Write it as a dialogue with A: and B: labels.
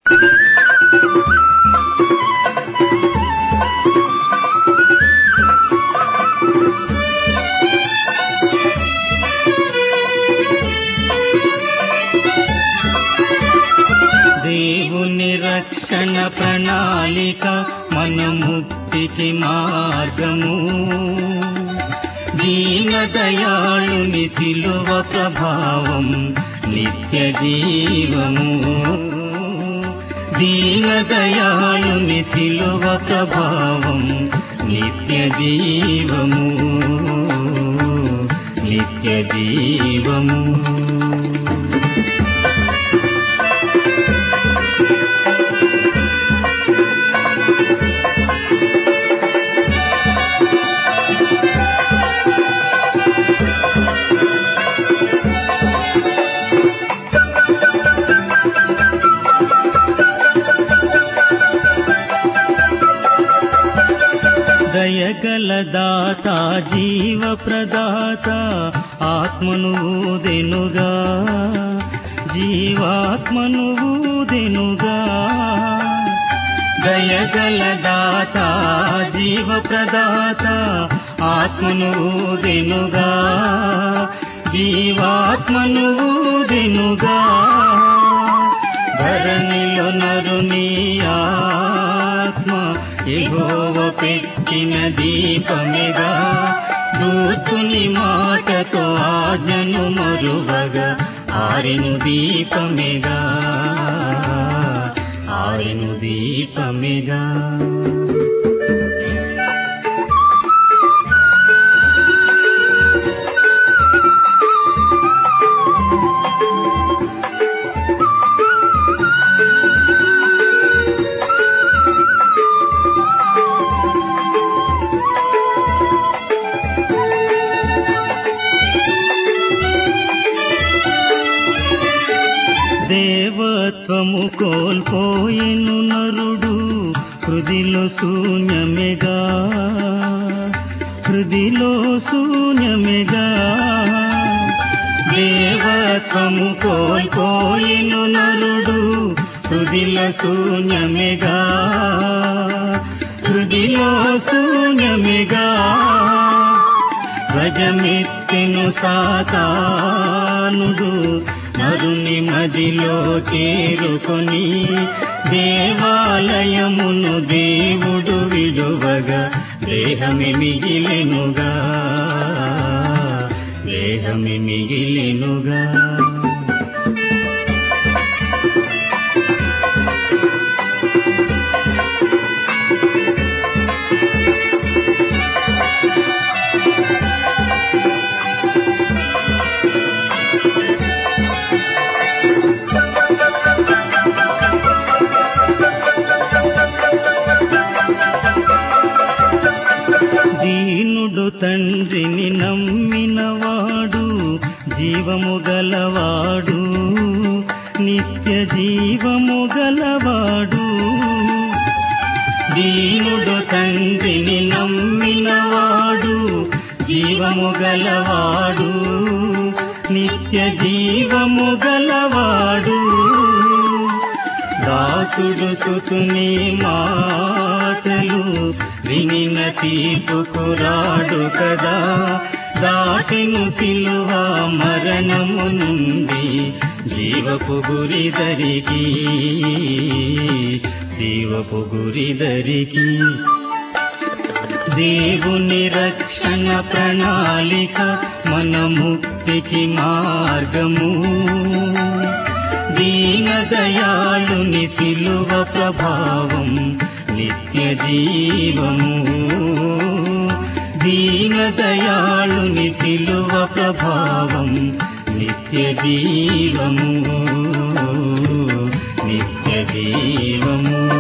A: దేవుని రక్షణ ప్రణాళిక మన ముక్తికి మార్గము దీన దయాళుని శిలువ ప్రభావం నిత్య జీవము దీన దయాళుని శిలువ ప్రభావం నిత్య జీవము నిత్య జీవము దయగల దాత జీవ ప్రదాత ఆత్మను ఊదెనుగా జీవాత్మను ఊదెనుగా దయగల దాత జీవ ప్రదాత ఆత్మను ఊదెనుగా జీవాత్మను ఊదెనుగా ధరణిలో నరుని ఆత్మ ఎగోవ పెట్టిన దీపమిగా దూతుని మాటతో ఆజ్ఞను మరువగా ఆరెను దీపమిగా ఆరెను దీపమిగా దేవత్వము కోల్పోయెను నరుడు హృదిలో శూన్యమెగా హృదిలో శూన్యమెగా దేవత్వము కోల్పోయెను నరుడు హృదిలో శూన్యమెగా హృదిలో శూన్యమెగా గజమెత్తెను సాతానుడు నరుని మదిలో చేరుకొని దేవాలయమును దేవుడు విడువగా దేహమి మిగిలెనుగా దేహమి మిగిలెనుగా దీనుడు తండ్రిని నమ్మినవాడు జీవము గలవాడు నిత్య జీవము గలవాడు దీనుడు తండ్రిని నమ్మినవాడు జీవము గలవాడు నిత్య జీవము గలవాడు దాసుడు సుతుని మాటలు వినిన తీర్పుకురాడు కదా దాటెను సిలువ మరణము నుండి జీవపు గురిదరికి జీవపు గురిదరికి దేవుని రక్షణ ప్రణాళిక మన ముక్తికి మార్గము దీన దయాళుని సిలువ ప్రభావం నిత్య జీవము దీన దయాళుని సిలువ ప్రభావం నిత్య జీవము నిత్య జీవము